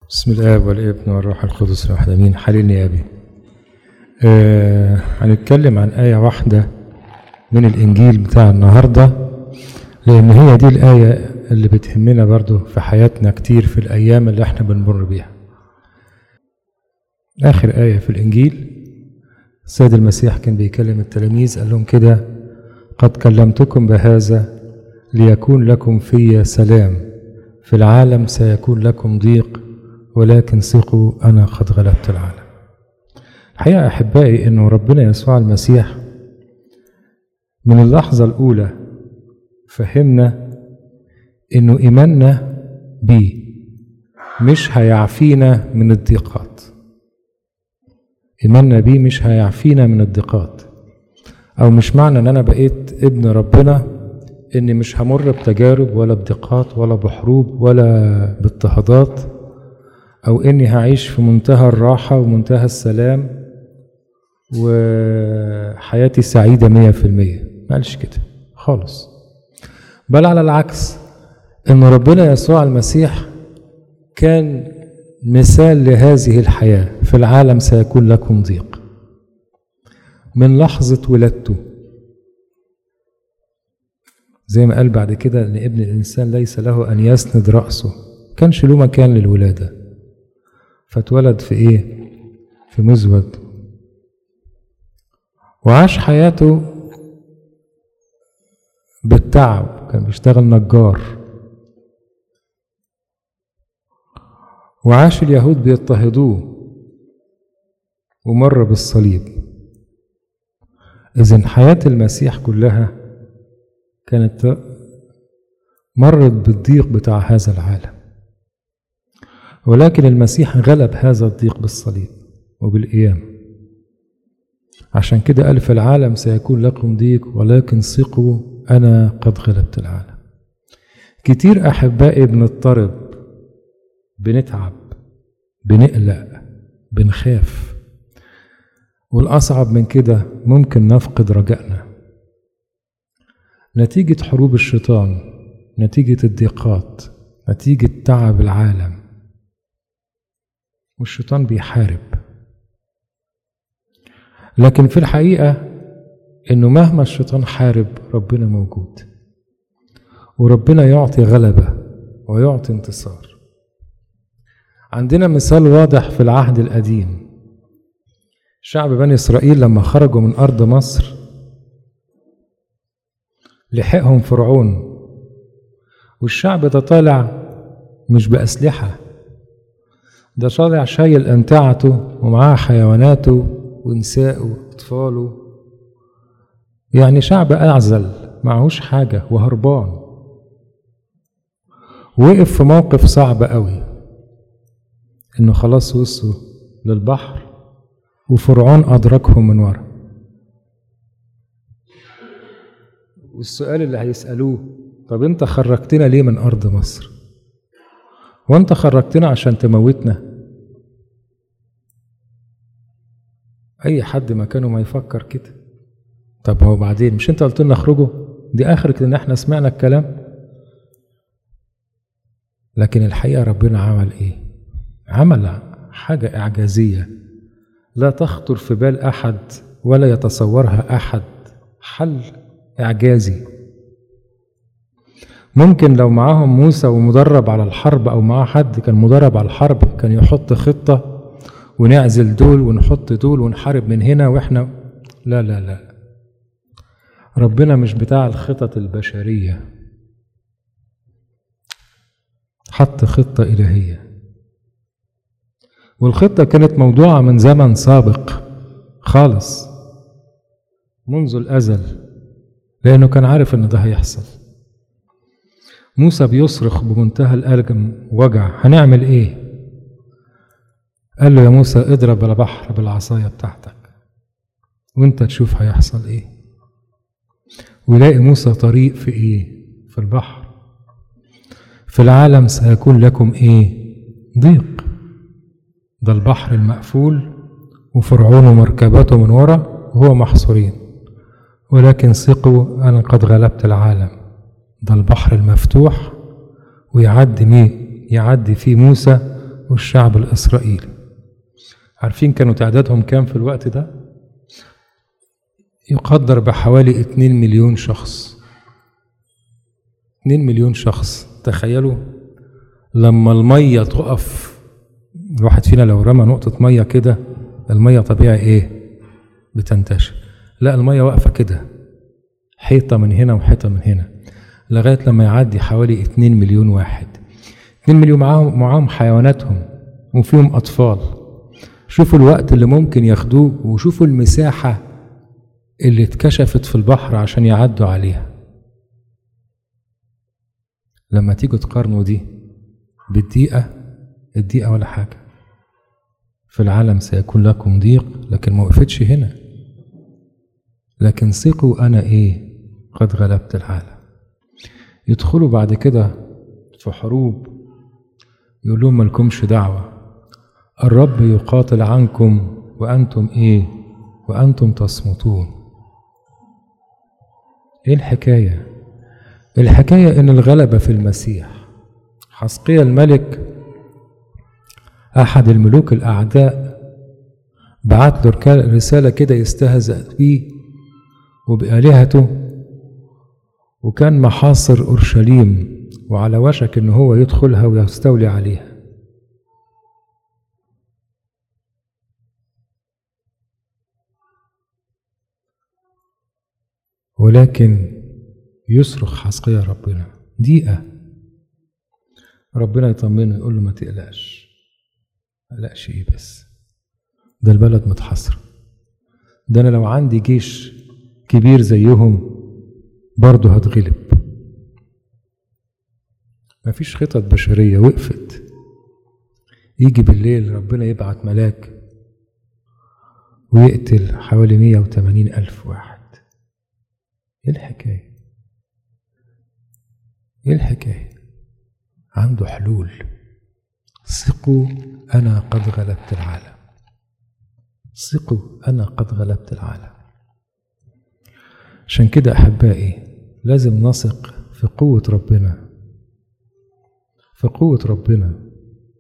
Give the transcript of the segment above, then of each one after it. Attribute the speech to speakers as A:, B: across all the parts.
A: بسم الآب والابن والروح القدس الواحد امين حللني يا ابي آه هنتكلم عن آية واحدة من الإنجيل بتاع النهاردة لأن هي دي الآية اللي بتهمنا برضو في حياتنا كتير في الأيام اللي احنا بنمر بيها آخر آية في الإنجيل السيد المسيح كان بيكلم التلاميذ قال لهم كده قد كلمتكم بهذا ليكون لكم في سلام في العالم سيكون لكم ضيق ولكن ثقوا أنا قد غلبت العالم الحقيقة أحبائي أنه ربنا يسوع المسيح من اللحظة الأولى فهمنا أنه إيماننا بيه مش هيعفينا من الضيقات إيماننا بيه مش هيعفينا من الضيقات أو مش معنى أن أنا بقيت ابن ربنا إني مش همر بتجارب ولا بضيقات ولا بحروب ولا باضطهادات أو إني هعيش في منتهى الراحة ومنتهى السلام وحياتي سعيدة مية في المية مالش كده خالص بل على العكس إن ربنا يسوع المسيح كان مثال لهذه الحياة في العالم سيكون لكم ضيق من لحظة ولادته زي ما قال بعد كده ان ابن الانسان ليس له ان يسند راسه كانش له مكان للولاده فاتولد في ايه في مزود وعاش حياته بالتعب كان بيشتغل نجار وعاش اليهود بيضطهدوه ومر بالصليب اذا حياه المسيح كلها كانت مرت بالضيق بتاع هذا العالم ولكن المسيح غلب هذا الضيق بالصليب وبالقيام عشان كده قال في العالم سيكون لكم ضيق ولكن ثقوا أنا قد غلبت العالم كتير أحبائي بنضطرب بنتعب بنقلق بنخاف والأصعب من كده ممكن نفقد رجائنا نتيجة حروب الشيطان نتيجة الضيقات نتيجة تعب العالم والشيطان بيحارب لكن في الحقيقة إنه مهما الشيطان حارب ربنا موجود وربنا يعطي غلبة ويعطي انتصار عندنا مثال واضح في العهد القديم شعب بني إسرائيل لما خرجوا من أرض مصر لحقهم فرعون والشعب ده طالع مش بأسلحة ده طالع شايل أمتعته ومعاه حيواناته ونساءه وأطفاله يعني شعب أعزل معهوش حاجة وهربان وقف في موقف صعب قوي إنه خلاص وصلوا للبحر وفرعون أدركهم من ورا والسؤال اللي هيسألوه طب انت خرجتنا ليه من أرض مصر وانت خرجتنا عشان تموتنا أي حد مكانه ما يفكر كده طب هو بعدين مش انت قلت لنا اخرجوا دي آخرك إن احنا سمعنا الكلام لكن الحقيقة ربنا عمل ايه عمل حاجة إعجازية لا تخطر في بال أحد ولا يتصورها أحد حل إعجازي ممكن لو معاهم موسى ومدرب على الحرب أو معاه حد كان مدرب على الحرب كان يحط خطة ونعزل دول ونحط دول ونحارب من هنا وإحنا لا لا لا ربنا مش بتاع الخطط البشرية حط خطة إلهية والخطة كانت موضوعة من زمن سابق خالص منذ الأزل لأنه كان عارف إن ده هيحصل موسى بيصرخ بمنتهى الألم وجع هنعمل إيه؟ قال له يا موسى اضرب البحر بالعصاية بتاعتك وانت تشوف هيحصل ايه ويلاقي موسى طريق في ايه في البحر في العالم سيكون لكم ايه ضيق ده البحر المقفول وفرعون ومركباته من ورا وهو محصورين ولكن ثقوا أنا قد غلبت العالم ده البحر المفتوح ويعدي مين يعدي فيه موسى والشعب الإسرائيلي عارفين كانوا تعدادهم كام في الوقت ده يقدر بحوالي 2 مليون شخص 2 مليون شخص تخيلوا لما المية تقف الواحد فينا لو رمى نقطة مية كده المية طبيعي ايه بتنتشر لا المية واقفة كده حيطة من هنا وحيطة من هنا لغاية لما يعدي حوالي 2 مليون واحد 2 مليون معاهم معاهم حيواناتهم وفيهم أطفال شوفوا الوقت اللي ممكن ياخدوه وشوفوا المساحة اللي اتكشفت في البحر عشان يعدوا عليها لما تيجوا تقارنوا دي بالدقيقة الدقيقة ولا حاجة في العالم سيكون لكم ضيق لكن ما وقفتش هنا لكن ثقوا أنا إيه قد غلبت العالم يدخلوا بعد كده في حروب يقول لهم مالكمش دعوة الرب يقاتل عنكم وأنتم إيه وأنتم تصمتون إيه الحكاية الحكاية إن الغلبة في المسيح حسقية الملك أحد الملوك الأعداء بعت له رسالة كده يستهزأ بيه وبآلهته وكان محاصر أورشليم وعلى وشك إن هو يدخلها ويستولي عليها ولكن يصرخ حسقية ربنا دقيقة ربنا يطمنه يقول له ما تقلقش قلقش ايه بس ده البلد متحصرة ده انا لو عندي جيش كبير زيهم برضه هتغلب مفيش خطط بشرية وقفت يجي بالليل ربنا يبعت ملاك ويقتل حوالي مية وتمانين ألف واحد ايه الحكاية ايه الحكاية عنده حلول ثقوا أنا قد غلبت العالم ثقوا أنا قد غلبت العالم عشان كده أحبائي لازم نثق في قوة ربنا في قوة ربنا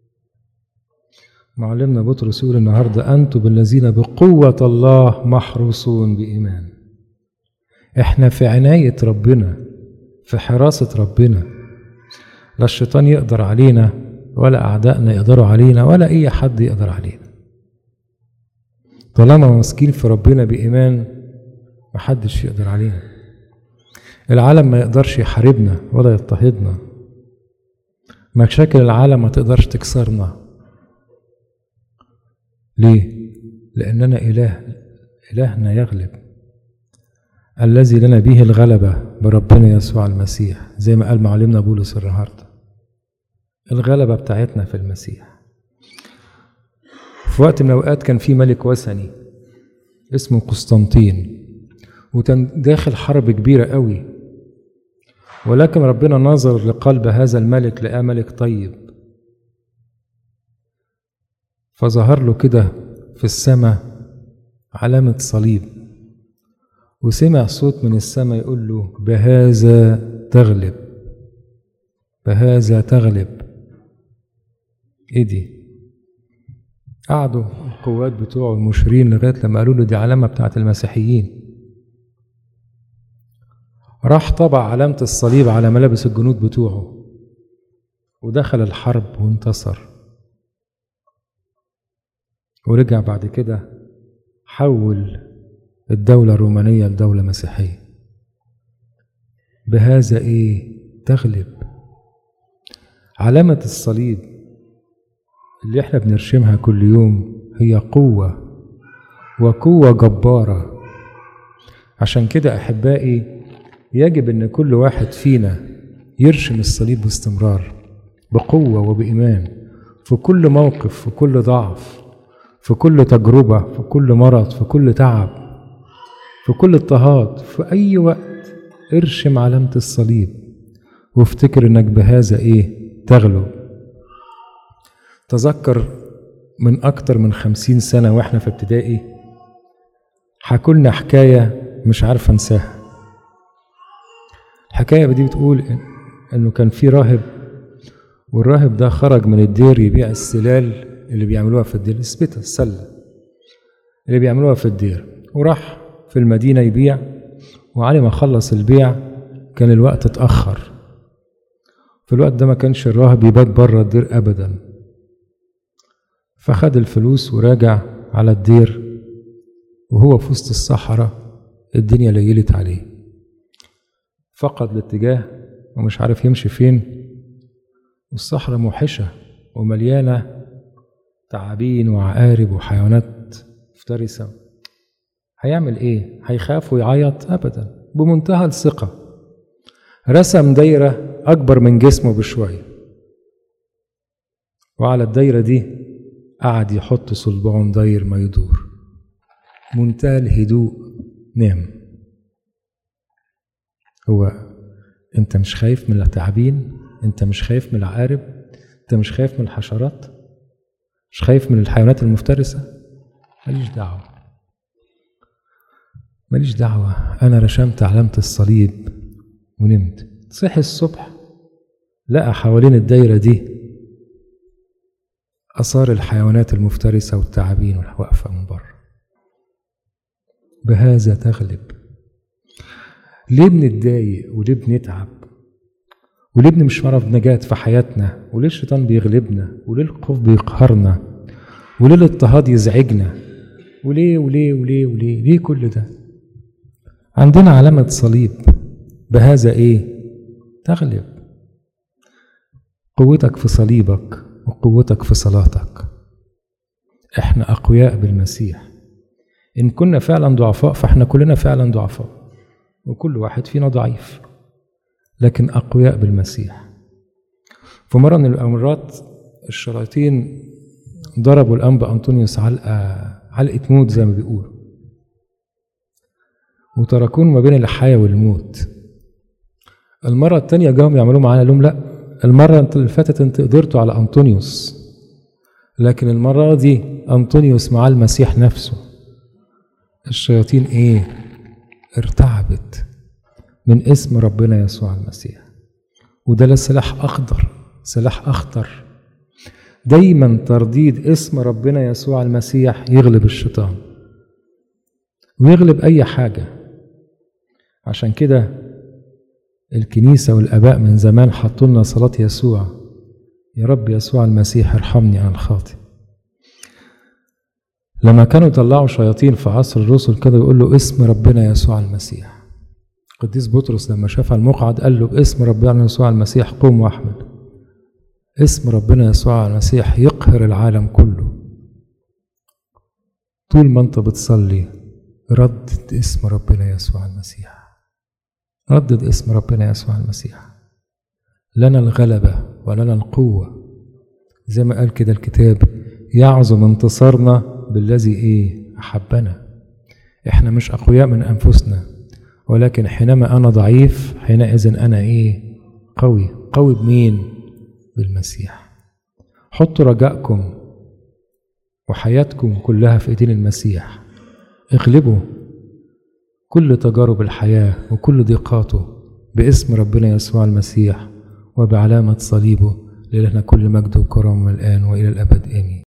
A: معلمنا بطرس يقول النهارده أنتم الذين بقوة الله محروسون بإيمان احنا في عناية ربنا في حراسة ربنا لا الشيطان يقدر علينا ولا أعدائنا يقدروا علينا ولا أي حد يقدر علينا طالما ماسكين في ربنا بإيمان محدش يقدر علينا العالم ما يقدرش يحاربنا ولا يضطهدنا مشاكل العالم ما تقدرش تكسرنا ليه؟ لأننا إله إلهنا يغلب الذي لنا به الغلبة بربنا يسوع المسيح زي ما قال معلمنا بولس النهارده الغلبة بتاعتنا في المسيح في وقت من الأوقات كان في ملك وثني اسمه قسطنطين وكان داخل حرب كبيرة قوي ولكن ربنا نظر لقلب هذا الملك لقاه ملك طيب فظهر له كده في السماء علامة صليب وسمع صوت من السماء يقول له بهذا تغلب بهذا تغلب ايه دي قعدوا القوات بتوعه المشرين لغايه لما قالوا له دي علامه بتاعت المسيحيين راح طبع علامة الصليب على ملابس الجنود بتوعه ودخل الحرب وانتصر ورجع بعد كده حول الدولة الرومانية لدولة مسيحية بهذا ايه تغلب علامة الصليب اللي احنا بنرشمها كل يوم هي قوة وقوة جبارة عشان كده أحبائي يجب أن كل واحد فينا يرشم الصليب باستمرار بقوة وبإيمان في كل موقف في كل ضعف في كل تجربة في كل مرض في كل تعب في كل اضطهاد في أي وقت ارشم علامة الصليب وافتكر انك بهذا ايه تغلب تذكر من أكتر من خمسين سنة وإحنا في ابتدائي حكولنا حكاية مش عارف أنساها الحكاية دي بتقول إنه كان في راهب والراهب ده خرج من الدير يبيع السلال اللي بيعملوها في الدير السبتة السلة اللي بيعملوها في الدير وراح في المدينة يبيع وعلي ما خلص البيع كان الوقت اتأخر في الوقت ده ما كانش الراهب يبات بره الدير أبدا فخد الفلوس وراجع على الدير وهو في وسط الصحراء الدنيا ليلت عليه فقد الاتجاه ومش عارف يمشي فين والصحراء موحشة ومليانة تعابين وعقارب وحيوانات مفترسة هيعمل ايه؟ هيخاف ويعيط ابدا بمنتهى الثقة رسم دايرة أكبر من جسمه بشوية وعلى الدايرة دي قعد يحط صلبعه داير ما يدور منتهى الهدوء نام هو انت مش خايف من التعابين انت مش خايف من العقارب انت مش خايف من الحشرات مش خايف من الحيوانات المفترسة ماليش دعوة ماليش دعوة أنا رشمت علامة الصليب ونمت صحي الصبح لقى حوالين الدايرة دي آثار الحيوانات المفترسة والتعابين واقفة من بره بهذا تغلب ليه بنتضايق وليه بنتعب وليه بنمش نعرف نجاة في حياتنا وليه الشيطان بيغلبنا وليه الخوف بيقهرنا وليه الاضطهاد يزعجنا وليه وليه وليه وليه ليه كل ده عندنا علامة صليب بهذا ايه تغلب قوتك في صليبك وقوتك في صلاتك احنا اقوياء بالمسيح ان كنا فعلا ضعفاء فاحنا كلنا فعلا ضعفاء وكل واحد فينا ضعيف لكن اقوياء بالمسيح في مره من المرات الشياطين ضربوا الانبا انطونيوس علقه علقه موت زي ما بيقولوا وتركون ما بين الحياه والموت المره الثانيه جاهم يعملوا معانا لهم لا المرة اللي فاتت انت قدرتوا على أنطونيوس لكن المرة دي أنطونيوس مع المسيح نفسه الشياطين ايه ارتعبت من اسم ربنا يسوع المسيح وده سلاح أخضر سلاح أخطر دايما ترديد اسم ربنا يسوع المسيح يغلب الشيطان ويغلب أي حاجة عشان كده الكنيسة والآباء من زمان حطوا لنا صلاة يسوع يا رب يسوع المسيح ارحمني أنا الخاطئ لما كانوا يطلعوا شياطين في عصر الرسل كده يقول له اسم ربنا يسوع المسيح قديس بطرس لما شاف المقعد قال له باسم ربنا يسوع المسيح قوم واحمل اسم ربنا يسوع المسيح يقهر العالم كله طول ما انت بتصلي ردد اسم ربنا يسوع المسيح ردد اسم ربنا يسوع المسيح لنا الغلبة ولنا القوة زي ما قال كده الكتاب يعظم انتصارنا بالذي ايه أحبنا احنا مش أقوياء من أنفسنا ولكن حينما أنا ضعيف حينئذ أنا ايه قوي قوي بمين بالمسيح حطوا رجائكم وحياتكم كلها في ايدين المسيح اغلبوا كل تجارب الحياة وكل ضيقاته باسم ربنا يسوع المسيح وبعلامة صليبه لإلهنا كل مجد وكرم الآن وإلى الأبد آمين